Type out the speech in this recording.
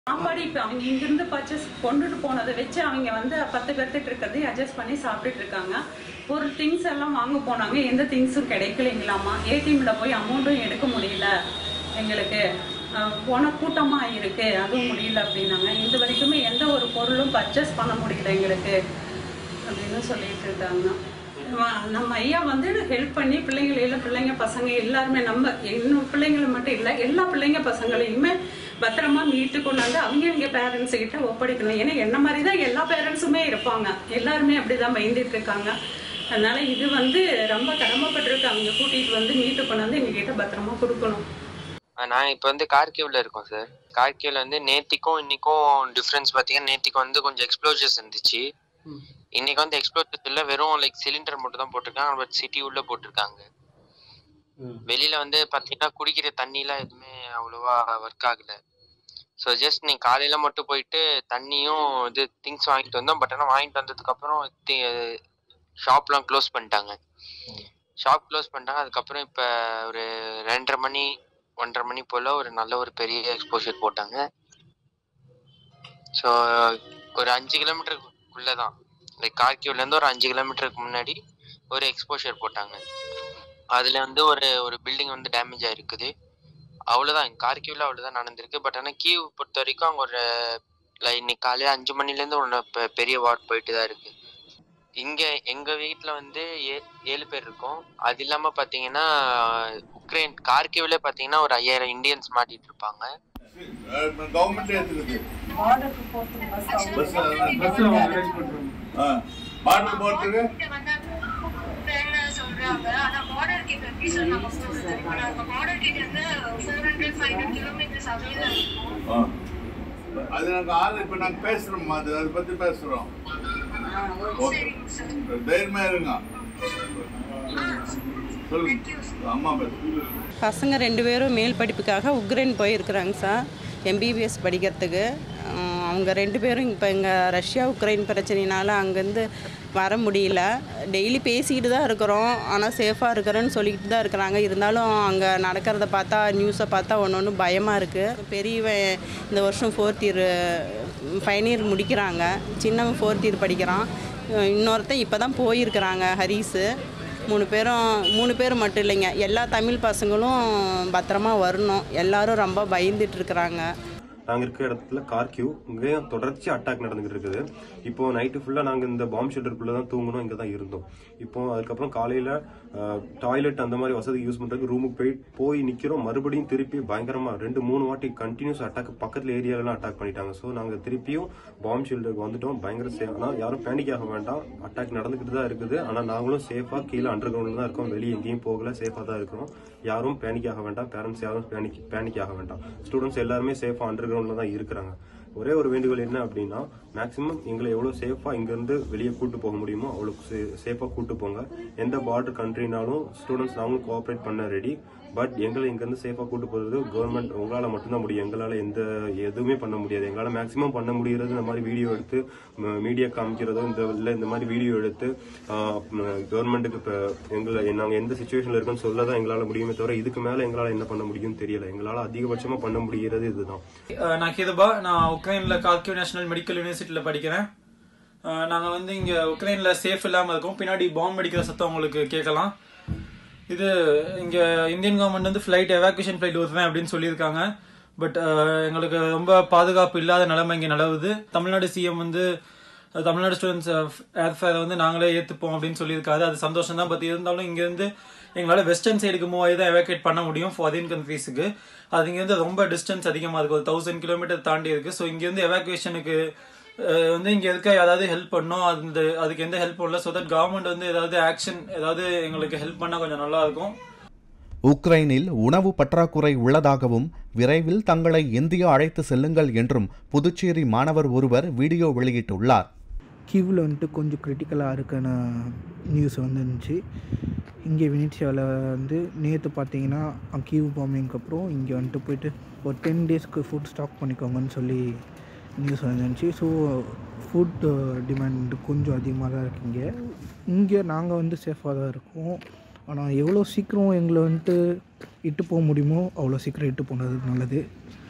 சாப்பாடு இப்போ அவங்க இங்கிருந்து பர்ச்சேஸ் கொண்டுட்டு போனதை வச்சு அவங்க வந்து பத்து பேர்த்துட்டு இருக்கிறதையும் அட்ஜஸ்ட் பண்ணி சாப்பிட்டுட்டு இருக்காங்க ஒரு திங்ஸ் எல்லாம் வாங்க போனாங்க எந்த திங்ஸும் கிடைக்கலைங்களாமா ஏடிஎம்ல போய் அமௌண்ட்டும் எடுக்க முடியல எங்களுக்கு அஹ், போன கூட்டமாக இருக்கு அதுவும் முடியல அப்படின்னாங்க இது வரைக்குமே எந்த ஒரு பொருளும் பர்ச்சேஸ் பண்ண முடியல எங்களுக்கு அப்படின்னு சொல்லிட்டு இருக்காங்க நம்ம- நம்ம ஐயா வந்து ஹெல்ப் பண்ணி பிள்ளைங்கள பிள்ளைங்க பசங்க எல்லாருமே நம்ம இன்னும் பிள்ளைங்களை மட்டும் இல்லை எல்லா பிள்ளைங்க பசங்களையுமே பத்திரமா மீட்டு கொண்டு வந்து அவங்க அவங்க பேரண்ட்ஸ் கிட்ட ஒப்படைக்கணும் ஏன்னா என்ன மாதிரி தான் எல்லா பேரண்ட்ஸுமே இருப்பாங்க எல்லாருமே அப்படிதான் பயந்துட்டு இருக்காங்க அதனால இது வந்து ரொம்ப கடமைப்பட்டிருக்கு அவங்க கூட்டிட்டு வந்து மீட்டு கொண்டு வந்து எங்க கிட்ட பத்திரமா கொடுக்கணும் ஆ, நான் இப்போ வந்து கார்கிவ்ல இருக்கோம் சார் கார்கிவ்ல வந்து நேத்திக்கும் இன்னைக்கும் டிஃப்ரென்ஸ் பார்த்தீங்கன்னா நேத்திக்கு வந்து கொஞ்சம் எக்ஸ்ப்ளோஜர்ஸ் இருந்துச்சு இன்னைக்கு வந்து எக்ஸ்ப்ளோஜர்ஸ் இல்லை வெறும் லைக் சிலிண்டர் மட்டும் தான் போட்டிருக்காங்க பட் சிட்டி உள்ள போட்டிருக்காங்க வெளியில வந்து பார்த்தீங்கன்னா குடிக்கிற தண்ணிலாம் எதுவுமே அவ்வளோவா ஒர்க் ஆகல ஸோ ஜஸ்ட் நீ காலையில மட்டும் போயிட்டு தண்ணியும் இது திங்ஸ் வாங்கிட்டு வந்தோம் பட் ஆனால் வாங்கிட்டு வந்ததுக்கு அப்புறம் ஷாப்லாம் க்ளோஸ் பண்ணிட்டாங்க ஷாப் க்ளோஸ் பண்ணிட்டாங்க அதுக்கப்புறம் இப்போ ஒரு ரெண்டரை மணி ஒன்றரை மணி போல் ஒரு நல்ல ஒரு பெரிய எக்ஸ்போஷர் போட்டாங்க ஸோ ஒரு அஞ்சு கிலோமீட்டருக்குள்ளே தான் லைக் கார்கிவ்லேருந்து ஒரு அஞ்சு கிலோமீட்டருக்கு முன்னாடி ஒரு எக்ஸ்போஷர் போட்டாங்க அதில் வந்து ஒரு ஒரு பில்டிங் வந்து டேமேஜ் ஆயிருக்குது அவ்வளோதான் கார்கிவ்ல அவ்வளோதான் நடந்திருக்கு பட் ஆனால் கீவ் பொறுத்த வரைக்கும் அங்கே ஒரு like இன்னைக்கு காலையில் அஞ்சு மணிலேருந்து ஒன்று பெரிய வார்ட் போயிட்டு தான் இருக்குது இங்கே எங்கள் வீட்டில் வந்து ஏ ஏழு பேர் இருக்கோம் அது இல்லாமல் பார்த்தீங்கன்னா உக்ரைன் கார்கிவ்ல பார்த்தீங்கன்னா ஒரு ஐயாயிரம் இந்தியன்ஸ் மாட்டிட்டு இருப்பாங்க கவர்மெண்ட் ஏத்துக்குது பஸ் பஸ்ல அவங்க அரேஞ்ச் பண்றாங்க பாட்டில் போறதுக்கு சொல்றாங்க ஆனா பார்டர் கிட்ட எப்படி சொன்னாங்க இப்போ நாங்க பார்டர் கிட்ட இருந்து four hundred five hundred kilometres அவையில இருக்கும் ஆ. அது நாங்க ஆள் இப்ப நாங்க பேசுறோம் அது அதை பத்தி பேசுறோம் ஓகே. சரிங்க சார் தைரியமா இருங்க சொல்லுங்க அம்மா பேசு பசங்க ரெண்டு பேரும் மேல் படிப்புக்காக உக்ரைன் போயிருக்கிறாங்க சார் எம்பிபிஎஸ் படிக்கிறதுக்கு அஹ் அவங்க ரெண்டு பேரும் இப்போ இங்கே ரஷ்யா உக்ரைன் பிரச்சனைனால அங்கேருந்து வர முடியல டெய்லி பேசிக்கிட்டு தான் இருக்கிறோம் ஆனால் சேஃபாக இருக்கிறேன்னு சொல்லிக்கிட்டு தான் இருக்கிறாங்க இருந்தாலும் அங்கே நடக்கிறத பார்த்தா நியூஸை பார்த்தா ஒன்று ஒன்று பயமாக இருக்குது பெரியவன் இந்த வருஷம் ஃபோர்த் இயர் ஃபைன் இயர் முடிக்கிறாங்க சின்னவன் ஃபோர்த் இயர் படிக்கிறான் அஹ் இன்னொருத்தன் இப்போ தான் போயிருக்கிறாங்க ஹரிஸு மூணு பேரும் மூணு பேர் மட்டும் இல்லைங்க எல்லா தமிழ் பசங்களும் பத்திரமா வரணும் எல்லாரும் ரொம்ப பயந்துட்டு இருக்கிறாங்க நாங்கள் இருக்கிற இடத்துல கார்கியூ இங்கேயும் தொடர்ச்சி அட்டாக் நடந்துகிட்டு இருக்குது இப்போ நைட்டு ஃபுல்லாக நாங்கள் இந்த பாம்பு ஷெல்டருக்குள்ளே தான் தூங்கணும் இங்கே தான் இருந்தோம் இப்போ அதுக்கப்புறம் காலையில் டாய்லெட் அந்த மாதிரி வசதி யூஸ் பண்ணுறதுக்கு ரூமுக்கு போய் போய் நிற்கிறோம் மறுபடியும் திருப்பி பயங்கரமாக ரெண்டு மூணு வாட்டி கண்டினியூஸ் அட்டாக் பக்கத்தில் ஏரியாலலாம் அட்டாக் பண்ணிட்டாங்க ஸோ நாங்கள் திருப்பியும் பாம்பு ஷெல்டருக்கு வந்துட்டோம் பயங்கர சேஃப் ஆனால் யாரும் பேனிக் ஆக வேண்டாம் அட்டாக் நடந்துக்கிட்டு தான் இருக்குது ஆனால் நாங்களும் சேஃபாக கீழே அண்டர் கிரவுண்டில் தான் இருக்கோம் வெளியே எங்கேயும் போகல சேஃபாக தான் இருக்கிறோம் யாரும் பேனிக் ஆக வேண்டாம் பேரண்ட்ஸ் யாரும் பேனிக் பேனிக் ஆக வேண்டாம் ஸ்டூடெண்ட்ஸ் எல்லாருமே சேஃபாக அண்டர் கிரவுண்டில் தான் இருக்கிறாங்க ஒரே ஒரு வேண்டுகோள் என்ன அப்படின்னா மேக்ஸிமம் எங்களை எவ்வளோ சேஃபாக இங்கேருந்து வெளியே கூட்டு போக முடியுமோ அவ்வளோ சேஃபாக கூட்டு போங்க எந்த பார்டர் கண்ட்ரினாலும் ஸ்டூடெண்ட்ஸ் நாங்களும் கோஆப்ரேட் பண்ண ரெடி பட் எங்களை இங்கேருந்து சேஃபாக கூட்டு போகிறது கவர்மெண்ட் உங்களால் மட்டும்தான் முடியும் எங்களால் எந்த எதுவுமே பண்ண முடியாது எங்களால் மேக்ஸிமம் பண்ண முடியறது இந்த மாதிரி வீடியோ எடுத்து மீடியா காமிக்கிறதோ இந்த இல்லை இந்த மாதிரி வீடியோ எடுத்து கவர்மெண்ட்டுக்கு இப்போ எங்களை நாங்கள் எந்த சுச்சுவேஷனில் இருக்கோம்னு சொல்ல தான் எங்களால் முடியுமே தவிர இதுக்கு மேலே எங்களால் என்ன பண்ண முடியும்னு தெரியல எங்களால் அதிகபட்சமாக பண்ண முடிகிறது இதுதான் அஹ் நான் கேதுபா நான் உக்ரைன்ல கார்கிவ் நேஷனல் மெடிக்கல் யூனிவர்சிட்டியில் படிக்கிறேன் அஹ் நாங்க வந்து இங்க உக்ரைன்ல சேஃப் இல்லாம இருக்கோம் பின்னாடி பாம்பு அடிக்கிற சத்தம் உங்களுக்கு கேட்கலாம் இது இங்க இந்தியன் கவர்மெண்ட் வந்து ஃபிளைட் எவாக்குவேஷன் ஃபிளைட் வருவேன் அப்படின்னு சொல்லியிருக்காங்க பட் எங்களுக்கு ரொம்ப பாதுகாப்பு இல்லாத நிலைமை இங்க நிலவுது தமிழ்நாடு சிஎம் வந்து அஹ், தமிழ்நாடு ஸ்டூடெண்ட்ஸ் ஏர்ஃபேரை வந்து நாங்களே ஏத்துப்போம் அப்படின்னு சொல்லியிருக்காரு அது சந்தோஷம் தான் பட் இருந்தாலும் இங்க இருந்து எங்களால் வெஸ்டர்ன் சைடுக்கு மூவ் ஆகி தான் எவாக்குவேட் பண்ண முடியும் ஃபாரின் கண்ட்ரீஸுக்கு அது இங்கேருந்து ரொம்ப டிஸ்டன்ஸ் அதிகமாக இருக்கு ஒரு தௌசண்ட் கிலோமீட்டர் தாண்டி இருக்கு ஸோ இங்கேருந்து எவாக்குவேஷனுக்கு வந்து இங்க இருக்க யாராவது ஹெல்ப் பண்ணோம் அந்த அதுக்கு எந்த ஹெல்ப் பண்ணல ஸோ தட் கவர்மெண்ட் வந்து ஏதாவது ஆக்ஷன் ஏதாவது எங்களுக்கு ஹெல்ப் பண்ணா கொஞ்சம் நல்லா இருக்கும் உக்ரைனில் உணவு பற்றாக்குறை உள்ளதாகவும் விரைவில் தங்களை இந்தியா அழைத்து செல்லுங்கள் என்றும் புதுச்சேரி மாணவர் ஒருவர் வீடியோ வெளியிட்டுள்ளார் கிவ்வில் வந்துட்டு கொஞ்சம் கிரிட்டிக்கலாக இருக்குன நியூஸ் வந்துருந்துச்சு இங்கே வெனிட்சியாவில் வந்து நேற்று பார்த்தீங்கன்னா கிவ் பாம்பிங்க்கு அப்புறம் இங்கே வந்துட்டு போயிட்டு ஒரு டென் டேஸ்க்கு ஃபுட் ஸ்டாக் பண்ணிக்கோங்கன்னு சொல்லி நியூஸ் வந்துருந்துச்சு ஸோ ஃபுட் டிமாண்ட் கொஞ்சம் அதிகமாக தான் இருக்கு இங்கே இங்கே நாங்கள் வந்து சேஃபாக தான் இருக்கோம் ஆனால் எவ்வளோ சீக்கிரம் எங்களை வந்துட்டு இட்டு போக முடியுமோ அவ்வளோ சீக்கிரம் இட்டு போனது நல்லது